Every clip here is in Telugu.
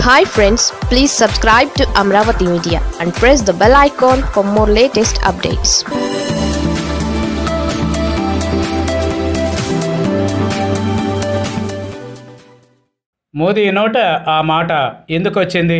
hi friends please subscribe to Amaravati media and press the bell icon for more latest updates Modi నోట ఆ మాట ఎందుకు వచ్చింది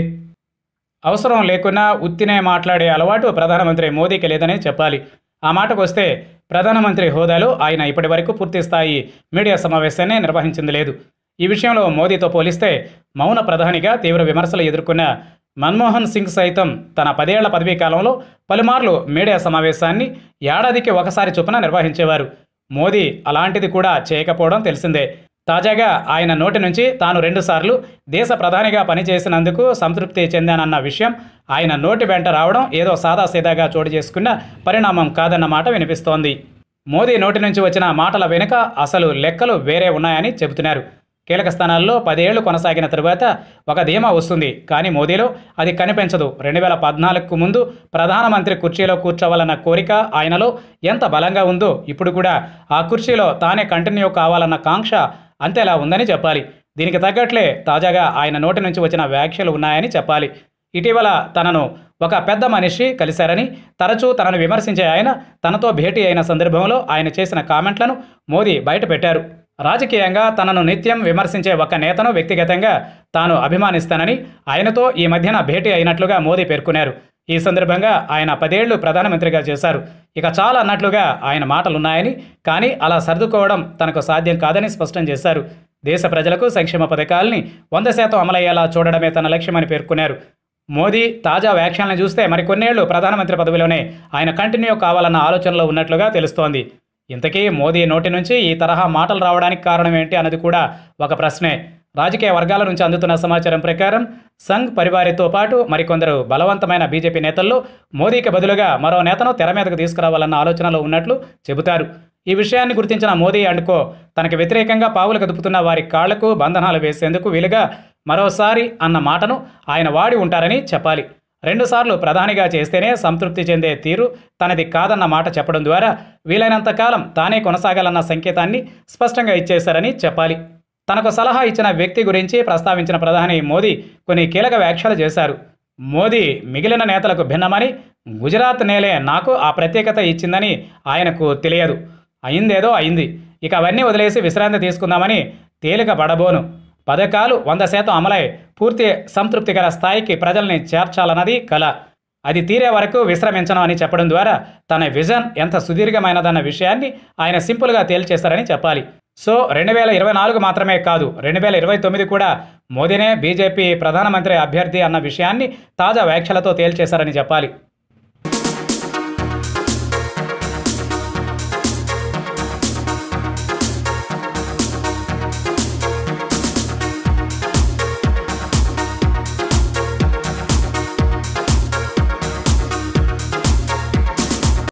అవసరం లేకున్నా ఉత్తినే మాట్లాడే అలవాటు ప్రధానమంత్రి మోదీకి లేదనే చెప్పాలి ఆ మాటకు వస్తే ప్రధానమంత్రి హోదాలో ఆయన ఇప్పటి వరకు పూర్తి స్థాయి మీడియా సమావేశాన్ని నిర్వహించింది లేదు ఈ విషయంలో మోదీతో పోలిస్తే మౌన ప్రధానిగా తీవ్ర విమర్శలు ఎదుర్కొన్న మన్మోహన్ సింగ్ సైతం తన పదేళ్ల పదవీ కాలంలో పలుమార్లు మీడియా సమావేశాన్ని ఏడాదికి ఒకసారి చొప్పున నిర్వహించేవారు మోదీ అలాంటిది కూడా చేయకపోవడం తెలిసిందే తాజాగా ఆయన నోటి నుంచి తాను రెండుసార్లు దేశ ప్రధానిగా పనిచేసినందుకు సంతృప్తి చెందానన్న విషయం ఆయన నోటి వెంట రావడం ఏదో సాదాసీదాగా చోటు చేసుకున్న పరిణామం కాదన్న మాట వినిపిస్తోంది మోదీ నోటి నుంచి వచ్చిన మాటల వెనుక అసలు లెక్కలు వేరే ఉన్నాయని చెబుతున్నారు కీలక స్థానాల్లో పదేళ్లు కొనసాగిన తరువాత ఒక ధీమా వస్తుంది కానీ మోదీలో అది కనిపించదు రెండు వేల పద్నాలుగుకు ముందు ప్రధానమంత్రి కుర్చీలో కూర్చోవాలన్న కోరిక ఆయనలో ఎంత బలంగా ఉందో ఇప్పుడు కూడా ఆ కుర్చీలో తానే కంటిన్యూ కావాలన్న కాంక్ష అంతేలా ఉందని చెప్పాలి దీనికి తగ్గట్లే తాజాగా ఆయన నోటి నుంచి వచ్చిన వ్యాఖ్యలు ఉన్నాయని చెప్పాలి ఇటీవల తనను ఒక పెద్ద మనిషి కలిశారని తరచూ తనను విమర్శించే ఆయన తనతో భేటీ అయిన సందర్భంలో ఆయన చేసిన కామెంట్లను మోదీ బయటపెట్టారు రాజకీయంగా తనను నిత్యం విమర్శించే ఒక నేతను వ్యక్తిగతంగా తాను అభిమానిస్తానని ఆయనతో ఈ మధ్యన భేటీ అయినట్లుగా మోదీ పేర్కొన్నారు ఈ సందర్భంగా ఆయన పదేళ్లు ప్రధానమంత్రిగా చేశారు ఇక చాలా అన్నట్లుగా ఆయన మాటలున్నాయని కానీ అలా సర్దుకోవడం తనకు సాధ్యం కాదని స్పష్టం చేశారు దేశ ప్రజలకు సంక్షేమ పథకాల్ని వంద శాతం అమలయ్యేలా చూడడమే తన లక్ష్యమని పేర్కొన్నారు మోదీ తాజా వ్యాఖ్యలను చూస్తే మరికొన్నేళ్లు ప్రధానమంత్రి పదవిలోనే ఆయన కంటిన్యూ కావాలన్న ఆలోచనలో ఉన్నట్లుగా తెలుస్తోంది ఇంతకీ మోదీ నోటి నుంచి ఈ తరహా మాటలు రావడానికి కారణం ఏంటి అన్నది కూడా ఒక ప్రశ్నే రాజకీయ వర్గాల నుంచి అందుతున్న సమాచారం ప్రకారం సంఘ్ పరివారితో పాటు మరికొందరు బలవంతమైన బీజేపీ నేతల్లో మోదీకి బదులుగా మరో నేతను తెర మీదకు తీసుకురావాలన్న ఆలోచనలో ఉన్నట్లు చెబుతారు ఈ విషయాన్ని గుర్తించిన మోదీ అండుకో తనకు వ్యతిరేకంగా పావులు కదుపుతున్న వారి కాళ్లకు బంధనాలు వేసేందుకు వీలుగా మరోసారి అన్న మాటను ఆయన వాడి ఉంటారని చెప్పాలి రెండుసార్లు ప్రధానిగా చేస్తేనే సంతృప్తి చెందే తీరు తనది కాదన్న మాట చెప్పడం ద్వారా వీలైనంత కాలం తానే కొనసాగాలన్న సంకేతాన్ని స్పష్టంగా ఇచ్చేశారని చెప్పాలి తనకు సలహా ఇచ్చిన వ్యక్తి గురించి ప్రస్తావించిన ప్రధాని మోదీ కొన్ని కీలక వ్యాఖ్యలు చేశారు మోదీ మిగిలిన నేతలకు భిన్నమని గుజరాత్ నేలే నాకు ఆ ప్రత్యేకత ఇచ్చిందని ఆయనకు తెలియదు అయిందేదో అయింది ఇక అవన్నీ వదిలేసి విశ్రాంతి తీసుకుందామని తేలిక పడబోను పథకాలు వంద శాతం అమలై పూర్తి సంతృప్తికర స్థాయికి ప్రజల్ని చేర్చాలన్నది కళ అది తీరే వరకు విశ్రమించను అని చెప్పడం ద్వారా తన విజన్ ఎంత సుదీర్ఘమైనదన్న విషయాన్ని ఆయన సింపుల్గా తేల్చేశారని చెప్పాలి సో రెండు వేల ఇరవై నాలుగు మాత్రమే కాదు రెండు వేల ఇరవై తొమ్మిది కూడా మోదీనే బీజేపీ ప్రధానమంత్రి అభ్యర్థి అన్న విషయాన్ని తాజా వ్యాఖ్యలతో తేల్చేశారని చెప్పాలి